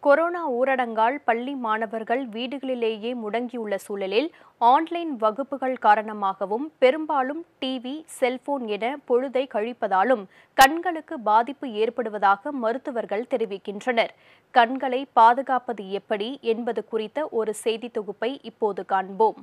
corona ஊரடங்கால் பள்ளி மாணவர்கள் வீடுகளிலேயே முடங்கியுள்ள சூழலில் ஆன்லைன் வகுப்புகள் காரணமாகவும் பெரும்பாலும் டிவி செல்போன் என பொழுதை கழிப்பதாலும் கண்களுக்கு பாதிப்பு ஏற்படுவதாக மருத்துவர்கள் தெரிவிக்கின்றனர் கண்களை பாதுகாப்பது எப்படி என்பது குறித்த ஒரு செய்தி தொகுப்பை இப்போது காண்போம்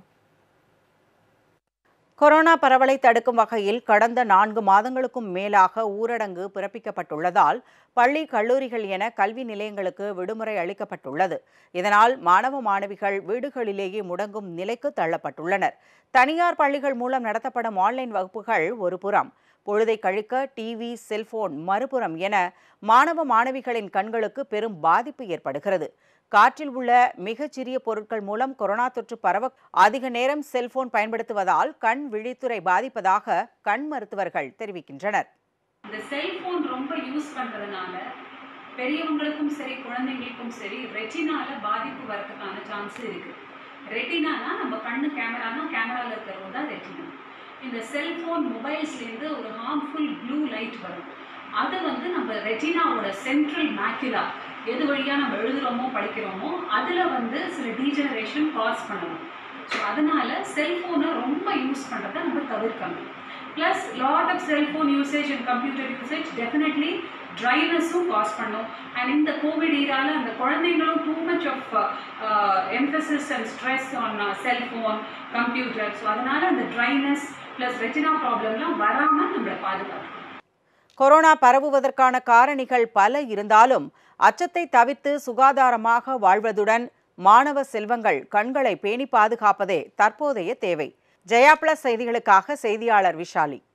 கொரோனா பரவலை தடுக்கும் வகையில் கடந்த நான்கு மாதங்களுக்கும் மேலாக ஊரடங்கு பிறப்பிக்கப்பட்டுள்ளதால் பள்ளி கல்லூரிகள் என கல்வி நிலையங்களுக்கு விடுமுறை அளிக்கப்பட்டுள்ளது இதனால் மாணவ மாணவிகள் வீடுகளிலேயே முடங்கும் நிலைக்கு தள்ளப்பட்டுள்ளனர் தனியார் பள்ளிகள் மூலம் நடத்தப்படும் ஆன்லைன் வகுப்புகள் ஒரு புறம் பொழுதை கழிக்க டிவி செல்போன் மறுபுறம் என மாணவ மாணவிகளின் கண்களுக்கு பெரும் பாதிப்பு ஏற்படுகிறது காற்றில் உள்ள மிகச்சிறிய பொருட்கள் மூலம் கொரோனா தொற்று பரவ அதிக நேரம் செல்போன் பயன்படுத்துவதால் கண் விழித்துறை பாதிப்பதாக கண் மருத்துவர்கள் தெரிவிக்கின்றனர் இந்த செல்போன் ரொம்ப யூஸ் பண்றதுனால பெரியவங்களுக்கும் சரி குழந்தைங்களுக்கும் சரி ரெட்டினால பாதிப்பு வரதுக்கான சான்ஸ் இருக்கு ரெட்டினானா நம்ம கண்ணு கேமரானா கேமரால இருக்கிறது தான் ரெட்டினா இந்த செல்போன் மொபைல்ஸ்லேருந்து ஒரு ஹார்ம்ஃபுல் ப்ளூ லைட் வரும் அது வந்து நம்ம ரெட்டினாவோட சென்ட்ரல் மேக்குலா எது வழியாக நம்ம எழுதுகிறோமோ படிக்கிறோமோ அதில் வந்து சில டீஜெனரேஷன் காஸ் பண்ணணும் ஸோ அதனால செல்ஃபோனை ரொம்ப யூஸ் பண்ணுறதை நம்ம தவிர்க்கணும் plus lot of cellphone usage and computer usage definitely ட்ரைனஸும் காஸ் பண்ணும் அண்ட் இந்த கோவிட் ஈரால அந்த குழந்தைங்களும் too much of emphasis and stress on cellphone computer so அதனால அந்த ட்ரைனஸ் ப்ளஸ் ரெட்டினா ப்ராப்ளம்லாம் வராமல் நம்மளை பாதுகாக்கும் கொரோனா பரவுவதற்கான காரணிகள் பல இருந்தாலும் அச்சத்தை தவிர்த்து சுகாதாரமாக வாழ்வதுடன் மாணவ செல்வங்கள் கண்களை பேணி பாதுகாப்பதே தற்போதைய தேவை ஜெயா பிளஸ் செய்திகளுக்காக செய்தியாளர் விஷாலி